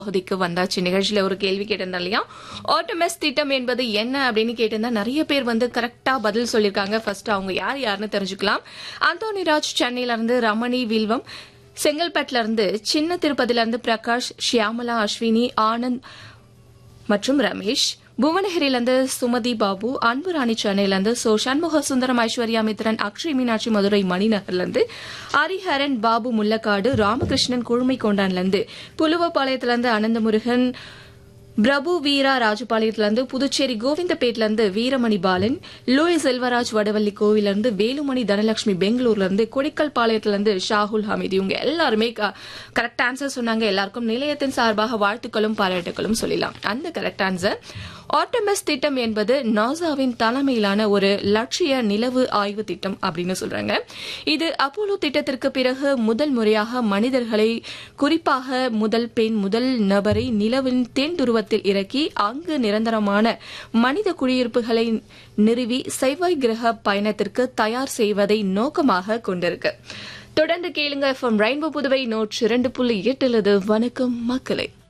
பகுதிக்கு வந்தாச்சு நிகழ்ச்சியில ஒரு கேள்வி கேட்டிருந்தேன் இல்லையா ஆட்டோமெஸ் திட்டம் என்பது என்ன அப்படின்னு கேட்டிருந்தா நிறைய பேர் வந்து கரெக்டா பதில் சொல்லியிருக்காங்க ஃபர்ஸ்ட் அவங்க யார் யாருன்னு தெரிஞ்சுக்கலாம் அந்தோனிராஜ் சென்னையில இருந்து ரமணி வில்வம் செங்கல்பட்டுல இருந்து சின்ன திருப்பதில இருந்து பிரகாஷ் ஷியாமலா அஸ்வினி ஆனந்த் மற்றும் ரமேஷ் புவனகிரியிலிருந்து சுமதி பாபு அன்புராணி சென்னையிலிருந்து சோ சண்முக சுந்தரம் ஐஸ்வர்யா மித்ரன் அக்ஷய் மீனாட்சி மதுரை மணிநகர்லேருந்து ஹரிஹரன் பாபு முல்லக்காடு ராமகிருஷ்ணன் குழுமை கொண்டான்லேருந்து புலுவப்பாளையத்திலிருந்து அனந்தமுருகன் பிரபு வீரா ராஜபாளையத்திலிருந்து புதுச்சேரி கோவிந்தபேட்லேருந்து வீரமணி பாலன் லூய் செல்வராஜ் வடவள்ளி கோவிலிருந்து வேலுமணி தனலட்சுமி பெங்களூர்லேருந்து கொடிக்கல் பாளையத்திலிருந்து ஷாகுல் ஹமீது இவங்க எல்லாருமே கரெக்ட் ஆன்சர் சொன்னாங்க எல்லாருக்கும் நிலையத்தின் சார்பாக வாழ்த்துக்களும் பாராட்டுகளும் சொல்லலாம் அந்த கரெக்ட் ஆன்சர் ஆட்டோமஸ் திட்டம் என்பது நாசாவின் தலைமையிலான ஒரு லட்சிய நிலவு ஆய்வு திட்டம் அப்படின்னு சொல்றாங்க இது அப்போலோ திட்டத்திற்கு பிறகு முதல் முறையாக மனிதர்களை குறிப்பாக முதல் பெண் முதல் நபரை நிலவின் தென் துருவத்தில் இறக்கி அங்கு நிரந்தரமான மனித குடியிருப்புகளை நிறுவி செவ்வாய் கிரக பயணத்திற்கு தயார் செய்வதை நோக்கமாக கொண்டிருக்கு தொடர்ந்து கேளுங்க எஃப்எம் ரெயின்போ புதுவை நோட் இரண்டு புள்ளி எட்டுலது வணக்கம் மக்களே